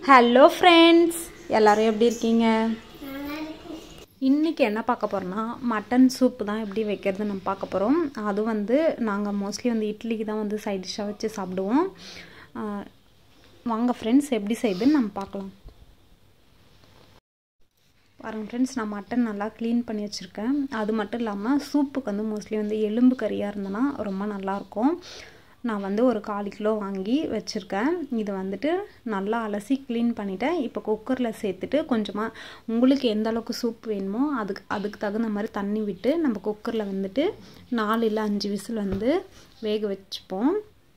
hello friends எல்லாரும் எப்படி இருக்கீங்க இன்றைக்கி என்ன பார்க்க போகிறோன்னா மட்டன் சூப்பு தான் எப்படி வைக்கிறது நம்ம பார்க்க போகிறோம் அது வந்து நாங்கள் மோஸ்ட்லி வந்து இட்லிக்கு தான் வந்து சைட் டிஷ்ஷாக வச்சு சாப்பிடுவோம் ஆஹ் வாங்க ஃப்ரெண்ட்ஸ் எப்படி செய்யுதுன்னு நம்ம பார்க்கலாம் பாருங்கள் ஃப்ரெண்ட்ஸ் நான் மட்டன் நல்லா க்ளீன் பண்ணி வச்சுருக்கேன் அது மட்டும் இல்லாமல் சூப்புக்கு வந்து மோஸ்ட்லி வந்து எலும்பு கறியாக இருந்ததுன்னா ரொம்ப நல்லாயிருக்கும் நான் வந்து ஒரு கால் கிலோ வாங்கி வச்சுருக்கேன் இது வந்துட்டு நல்லா அலசி க்ளீன் பண்ணிவிட்டேன் இப்போ குக்கரில் சேர்த்துட்டு கொஞ்சமாக உங்களுக்கு எந்த அளவுக்கு சூப் வேணுமோ அதுக்கு அதுக்கு தகுந்த மாதிரி தண்ணி விட்டு நம்ம குக்கரில் வந்துட்டு நாலு இல்லை அஞ்சு விசில் வந்து வேக வச்சுப்போம்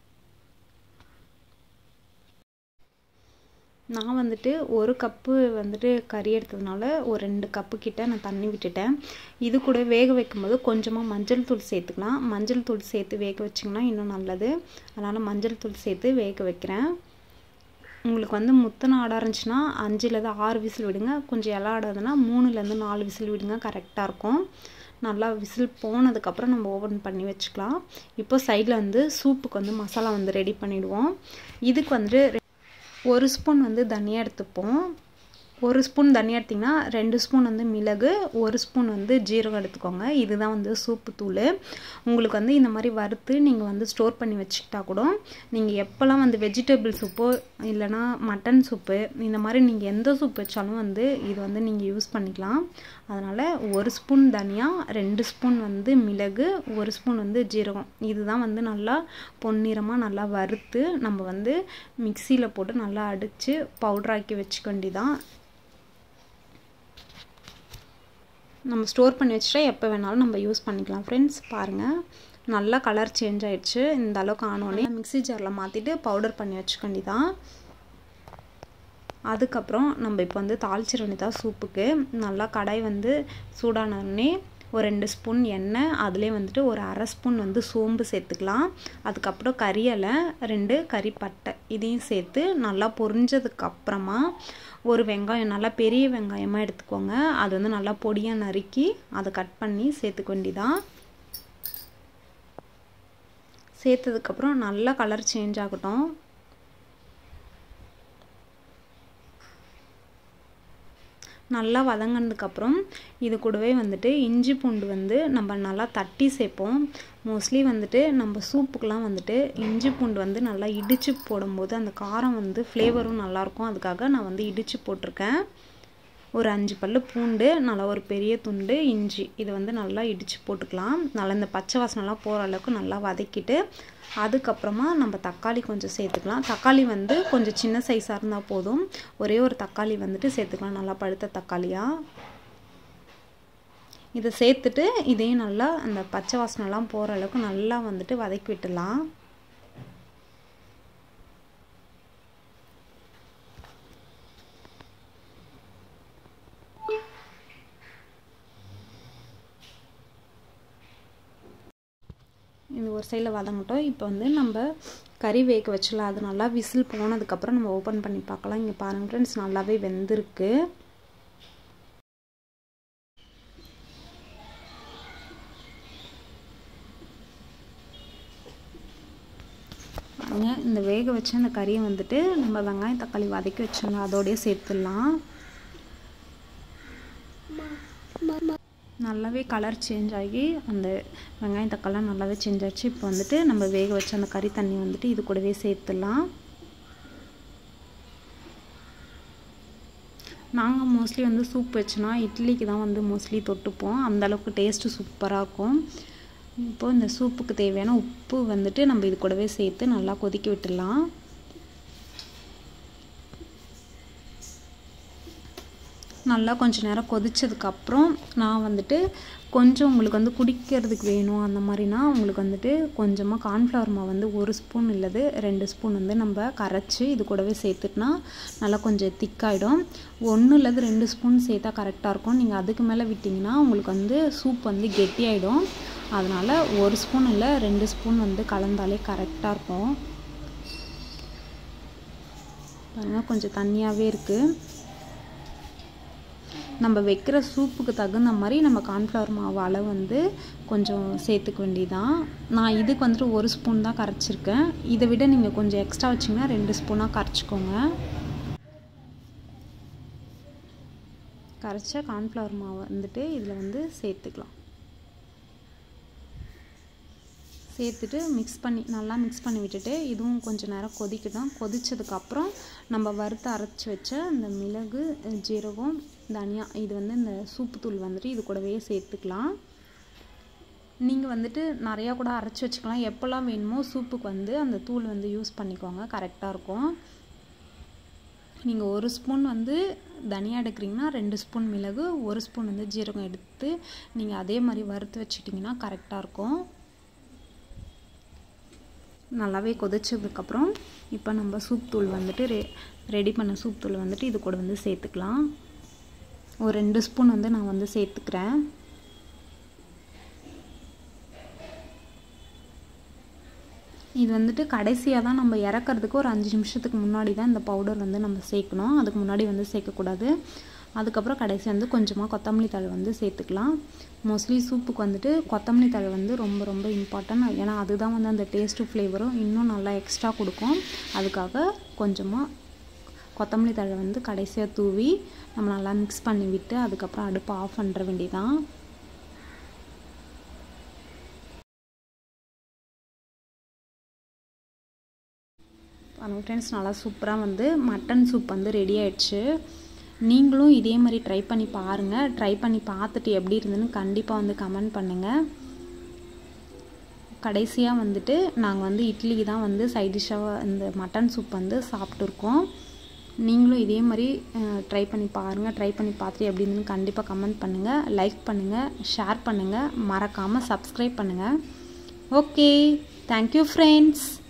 நான் வந்துட்டு ஒரு கப்பு வந்துட்டு கறி எடுத்ததுனால ஒரு ரெண்டு கப்பு கிட்ட நான் தண்ணி விட்டுட்டேன் இது கூட வேக வைக்கும்போது கொஞ்சமாக மஞ்சள் தூள் சேர்த்துக்கலாம் மஞ்சள் தூள் சேர்த்து வேக வச்சிங்கன்னா இன்னும் நல்லது அதனால் மஞ்சள் தூள் சேர்த்து வேக வைக்கிறேன் உங்களுக்கு வந்து முத்தனை ஆடாக இருந்துச்சுன்னா அஞ்சுலேருந்து ஆறு விசில் விடுங்க கொஞ்சம் இலை ஆடாதுன்னா மூணுலேருந்து நாலு விசில் விடுங்க கரெக்டாக இருக்கும் நல்லா விசில் போனதுக்கப்புறம் நம்ம ஓப்பன் பண்ணி வச்சுக்கலாம் இப்போ சைடில் வந்து சூப்புக்கு வந்து மசாலா வந்து ரெடி பண்ணிவிடுவோம் இதுக்கு வந்து ஒரு ஸ்பூன் வந்து தனியாக எடுத்துப்போம் ஒரு ஸ்பூன் தனியாக எடுத்திங்கன்னா ரெண்டு ஸ்பூன் வந்து மிளகு ஒரு ஸ்பூன் வந்து ஜீரகம் எடுத்துக்கோங்க இதுதான் வந்து சூப்பு தூள் உங்களுக்கு வந்து இந்த மாதிரி வறுத்து நீங்கள் வந்து ஸ்டோர் பண்ணி வச்சுக்கிட்டா கூட நீங்கள் எப்போல்லாம் வந்து வெஜிடபிள் சூப்போ இல்லைனா மட்டன் சூப்பு இந்த மாதிரி நீங்கள் எந்த சூப் வச்சாலும் வந்து இது வந்து நீங்கள் யூஸ் பண்ணிக்கலாம் அதனால் ஒரு ஸ்பூன் தனியாக ரெண்டு ஸ்பூன் வந்து மிளகு ஒரு ஸ்பூன் வந்து ஜீரகம் இதுதான் வந்து நல்லா பொன்னிறமாக நல்லா வறுத்து நம்ம வந்து மிக்சியில் போட்டு நல்லா அடித்து பவுட்ராக்கி வச்சுக்க வேண்டிதான் நம்ம ஸ்டோர் பண்ணி வச்சுட்டா எப்போ வேணாலும் நம்ம யூஸ் பண்ணிக்கலாம் ஃப்ரெண்ட்ஸ் பாருங்கள் நல்லா கலர் சேஞ்ச் ஆகிடுச்சு இந்த அளவுக்கு ஆனோடனே மிக்சி ஜாரில் மாற்றிட்டு பவுடர் பண்ணி வச்சுக்க வேண்டிதான் அதுக்கப்புறம் நம்ம இப்போ வந்து தாளிச்சிட வேண்டியதான் சூப்புக்கு நல்லா கடாய் வந்து சூடானோடனே ஒரு ரெண்டு ஸ்பூன் எண்ணெய் அதுலேயே வந்துட்டு ஒரு அரை ஸ்பூன் வந்து சோம்பு சேர்த்துக்கலாம் அதுக்கப்புறம் கறியலை ரெண்டு கறி பட்டை இதையும் சேர்த்து நல்லா பொரிஞ்சதுக்கப்புறமா ஒரு வெங்காயம் நல்லா பெரிய வெங்காயமாக எடுத்துக்கோங்க அது வந்து நல்லா பொடியாக நறுக்கி அதை கட் பண்ணி சேர்த்துக்க வேண்டிதான் சேர்த்ததுக்கப்புறம் நல்லா கலர் சேஞ்ச் ஆகட்டும் நல்லா வதங்கினதுக்கப்புறம் இது கூடவே வந்துட்டு இஞ்சி பூண்டு வந்து நம்ம நல்லா தட்டி சேர்ப்போம் மோஸ்ட்லி வந்துட்டு நம்ம சூப்புக்கெலாம் வந்துட்டு இஞ்சி பூண்டு வந்து நல்லா இடித்து போடும்போது அந்த காரம் வந்து ஃப்ளேவரும் நல்லாயிருக்கும் அதுக்காக நான் வந்து இடித்து போட்டிருக்கேன் ஒரு அஞ்சு பல் பூண்டு நல்லா ஒரு பெரிய துண்டு இஞ்சி இதை வந்து நல்லா இடித்து போட்டுக்கலாம் நல்லா இந்த பச்சை வாசனைலாம் போகிற அளவுக்கு நல்லா வதக்கிட்டு அதுக்கப்புறமா நம்ம தக்காளி கொஞ்சம் சேர்த்துக்கலாம் தக்காளி வந்து கொஞ்சம் சின்ன சைஸாக இருந்தால் போதும் ஒரே ஒரு தக்காளி வந்துட்டு சேர்த்துக்கலாம் நல்லா பழுத்த தக்காளியாக இதை சேர்த்துட்டு இதையும் நல்லா அந்த பச்சை வாசனைலாம் போகிற அளவுக்கு நல்லா வந்துட்டு வதக்கி விட்டுடலாம் இது ஒரு சைடில் வதங்கட்டும் இப்போ வந்து நம்ம கறி வேக வச்சிடலாம் அது நல்லா விசில் போனதுக்கப்புறம் நம்ம ஓப்பன் பண்ணி பார்க்கலாம் இங்கே பாருங்கள் ஃப்ரெண்ட்ஸ் நல்லாவே வெந்திருக்கு இந்த வேக வச்ச அந்த கறியை வந்துட்டு நம்ம வெங்காயம் தக்காளி வதக்கி வச்சிடலாம் அதோடய சேர்த்துடலாம் நல்லாவே கலர் சேஞ்ச் ஆகி அந்த வெங்காயம் தக்காளிலாம் நல்லாவே சேஞ்ச் ஆச்சு இப்போ வந்துட்டு நம்ம வேக வச்ச அந்த கறி தண்ணி வந்துட்டு இது கூடவே சேர்த்துடலாம் நாங்கள் மோஸ்ட்லி வந்து சூப் வச்சோன்னா இட்லிக்கு தான் வந்து மோஸ்ட்லி தொட்டுப்போம் அந்தளவுக்கு டேஸ்ட்டு சூப்பராக இருக்கும் இப்போது இந்த சூப்புக்கு தேவையான உப்பு வந்துட்டு நம்ம இது கூடவே சேர்த்து நல்லா கொதிக்க விட்டுடலாம் நல்லா கொஞ்சம் நேரம் கொதிச்சதுக்கப்புறம் நான் வந்துட்டு கொஞ்சம் உங்களுக்கு வந்து குடிக்கிறதுக்கு வேணும் அந்த மாதிரினா உங்களுக்கு வந்துட்டு கொஞ்சமாக கார்ன்ஃப்ளவர் மாவு வந்து ஒரு ஸ்பூன் இல்லது ரெண்டு ஸ்பூன் வந்து நம்ம கரைச்சி இது கூடவே சேர்த்துட்டுனா நல்லா கொஞ்சம் திக்காயிடும் ஒன்று இல்லது ரெண்டு ஸ்பூன் சேர்த்தா கரெக்டாக இருக்கும் நீங்கள் அதுக்கு மேலே விட்டிங்கன்னா உங்களுக்கு வந்து சூப் வந்து கெட்டியாயிடும் அதனால் ஒரு ஸ்பூன் இல்லை ரெண்டு ஸ்பூன் வந்து கலந்தாலே கரெக்டாக இருக்கும் பாருங்கள் கொஞ்சம் தண்ணியாகவே இருக்குது நம்ம வைக்கிற சூப்புக்கு தகுந்த மாதிரி நம்ம கார்ன்ஃப்ளவர் மாவு அளவு வந்து கொஞ்சம் சேர்த்துக்க வேண்டியதான் நான் இதுக்கு வந்துட்டு ஒரு ஸ்பூன் தான் கரைச்சிருக்கேன் இதை விட நீங்கள் கொஞ்சம் எக்ஸ்ட்ரா வச்சிங்கன்னா ரெண்டு ஸ்பூனாக கரைச்சிக்கோங்க கரைச்ச கார்ன்ஃப்ளவர் மாவு வந்துட்டு இதில் வந்து சேர்த்துக்கலாம் சேர்த்துட்டு மிக்ஸ் பண்ணி நல்லா மிக்ஸ் பண்ணி விட்டுட்டு இதுவும் கொஞ்சம் நேரம் கொதிக்கட்டும் கொதித்ததுக்கப்புறம் நம்ம வறுத்து அரைச்சி வச்ச இந்த மிளகு ஜீரகம் தனியா இது வந்து இந்த சூப்பு தூள் வந்துட்டு இது கூடவே சேர்த்துக்கலாம் நீங்கள் வந்துட்டு நிறையா கூட அரைச்சி வச்சுக்கலாம் எப்போல்லாம் வேணுமோ சூப்புக்கு வந்து அந்த தூள் வந்து யூஸ் பண்ணிக்கோங்க கரெக்டாக இருக்கும் நீங்கள் ஒரு ஸ்பூன் வந்து தனியாக எடுக்கிறீங்கன்னா ரெண்டு ஸ்பூன் மிளகு ஒரு ஸ்பூன் வந்து ஜீரகம் எடுத்து நீங்கள் அதே மாதிரி வறுத்து வச்சுட்டிங்கன்னா கரெக்டாக இருக்கும் நல்லாவே கொதிச்சதுக்கப்புறம் இப்போ நம்ம சூப் தூள் வந்துட்டு ரெ ரெடி பண்ண சூப் தூள் வந்துட்டு இது கூட வந்து சேர்த்துக்கலாம் ஒரு ரெண்டு ஸ்பூன் வந்து நான் வந்து சேர்த்துக்கிறேன் இது வந்துட்டு கடைசியாக தான் நம்ம இறக்கிறதுக்கு ஒரு அஞ்சு நிமிஷத்துக்கு முன்னாடி தான் இந்த பவுடர் வந்து நம்ம சேர்க்கணும் அதுக்கு முன்னாடி வந்து சேர்க்கக்கூடாது அதுக்கப்புறம் கடைசி வந்து கொஞ்சமாக கொத்தமல்லி தழை வந்து சேர்த்துக்கலாம் மோஸ்ட்லி சூப்புக்கு வந்துட்டு கொத்தமல்லி தழை வந்து ரொம்ப ரொம்ப இம்பார்ட்டன்ட் ஏன்னா அதுதான் வந்து அந்த டேஸ்ட்டு ஃப்ளேவரும் இன்னும் நல்லா எக்ஸ்ட்ரா கொடுக்கும் அதுக்காக கொஞ்சமாக கொத்தமல்லி தழை வந்து கடைசியாக தூவி நம்ம நல்லா மிக்ஸ் பண்ணி விட்டு அதுக்கப்புறம் அடுப்பை ஆஃப் பண்ணுற வேண்டியதான் பாருங்கள் ஃப்ரெண்ட்ஸ் நல்லா சூப்பராக வந்து மட்டன் சூப் வந்து ரெடி ஆயிடுச்சு நீங்களும் இதே மாதிரி ட்ரை பண்ணி பாருங்கள் ட்ரை பண்ணி பார்த்துட்டு எப்படி இருந்ததுன்னு கண்டிப்பாக வந்து கமெண்ட் பண்ணுங்கள் கடைசியாக வந்துட்டு நாங்கள் வந்து இட்லி தான் வந்து சைட் டிஷ்ஷாக இந்த மட்டன் சூப் வந்து சாப்பிட்ருக்கோம் நீங்களும் இதே மாதிரி ட்ரை பண்ணி பாருங்கள் ட்ரை பண்ணி பார்த்துட்டு எப்படி இருந்துன்னு கண்டிப்பாக கமெண்ட் பண்ணுங்கள் லைக் பண்ணுங்கள் ஷேர் பண்ணுங்கள் மறக்காமல் சப்ஸ்கிரைப் பண்ணுங்கள் ஓகே தேங்க்யூ ஃப்ரெண்ட்ஸ்